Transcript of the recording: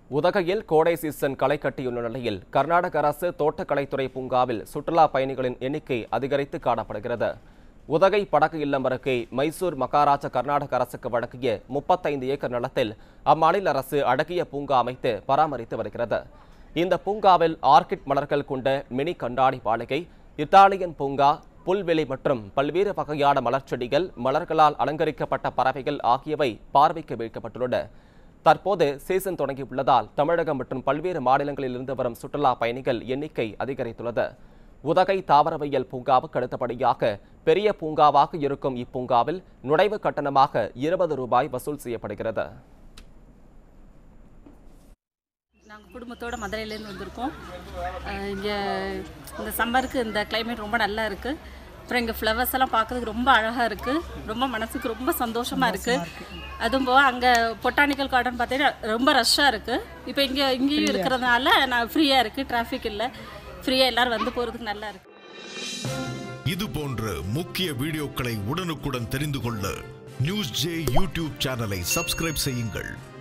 உதகையில் கோடை சீசன் களை கட்டியுள்ள நிலையில் கர்நாடக அரசு தோட்டக்கலைத்துறை பூங்காவில் சுற்றுலா பயணிகளின் எண்ணிக்கை அதிகரித்து காணப்படுகிறது உதகை படகு இல்லம் அருகே மைசூர் மகாராஜா கர்நாடக அரசுக்கு வழங்கிய முப்பத்தைந்து ஏக்கர் நிலத்தில் அம்மாநில அரசு அழகிய பூங்கா அமைத்து பராமரித்து வருகிறது இந்த பூங்காவில் ஆர்கிட் மலர்கள் கொண்ட மினி கண்ணாடி மாளிகை இத்தாலியன் பூங்கா புல்வெளி மற்றும் பல்வேறு வகையான மலர்ச்செடிகள் மலர்களால் அலங்கரிக்கப்பட்ட பறவைகள் ஆகியவை பார்வைக்கு வைக்கப்பட்டுள்ளன தற்போது சீசன் தொடங்கியுள்ளதால் தமிழகம் மற்றும் பல்வேறு மாநிலங்களில் இருந்து வரும் சுற்றுலா பயணிகள் எண்ணிக்கை அதிகரித்துள்ளது உதகை தாவரவியல் பூங்காவுக்கு அடுத்தபடியாக பெரிய பூங்காவாக இருக்கும் இப்பூங்காவில் நுழைவு கட்டணமாக இருபது ரூபாய் வசூல் செய்யப்படுகிறது நாங்கள் குடும்பத்தோட மதுரையிலேருந்து வந்திருக்கோம் இங்கே இந்த சம்மருக்கு இந்த கிளைமேட் ரொம்ப நல்லா இருக்குது அப்புறம் இங்கே ஃப்ளவர்ஸ் எல்லாம் பார்க்கறதுக்கு ரொம்ப அழகாக இருக்குது ரொம்ப மனசுக்கு ரொம்ப சந்தோஷமாக இருக்குது அதுவும் போக அங்கே பொட்டானிக்கல் கார்டன் பார்த்தீங்கன்னா ரொம்ப ரஷ்ஷாக இருக்குது இப்போ இங்கே இங்கேயும் இருக்கிறதுனால நான் ஃப்ரீயாக இருக்குது டிராஃபிக் இல்லை ஃப்ரீயாக எல்லோரும் வந்து போகிறதுக்கு நல்லா இருக்குது இது போன்ற முக்கிய வீடியோக்களை உடனுக்குடன் தெரிந்து கொள்ள நியூஸ் ஜே யூடியூப் சேனலை சப்ஸ்கிரைப் செய்யுங்கள்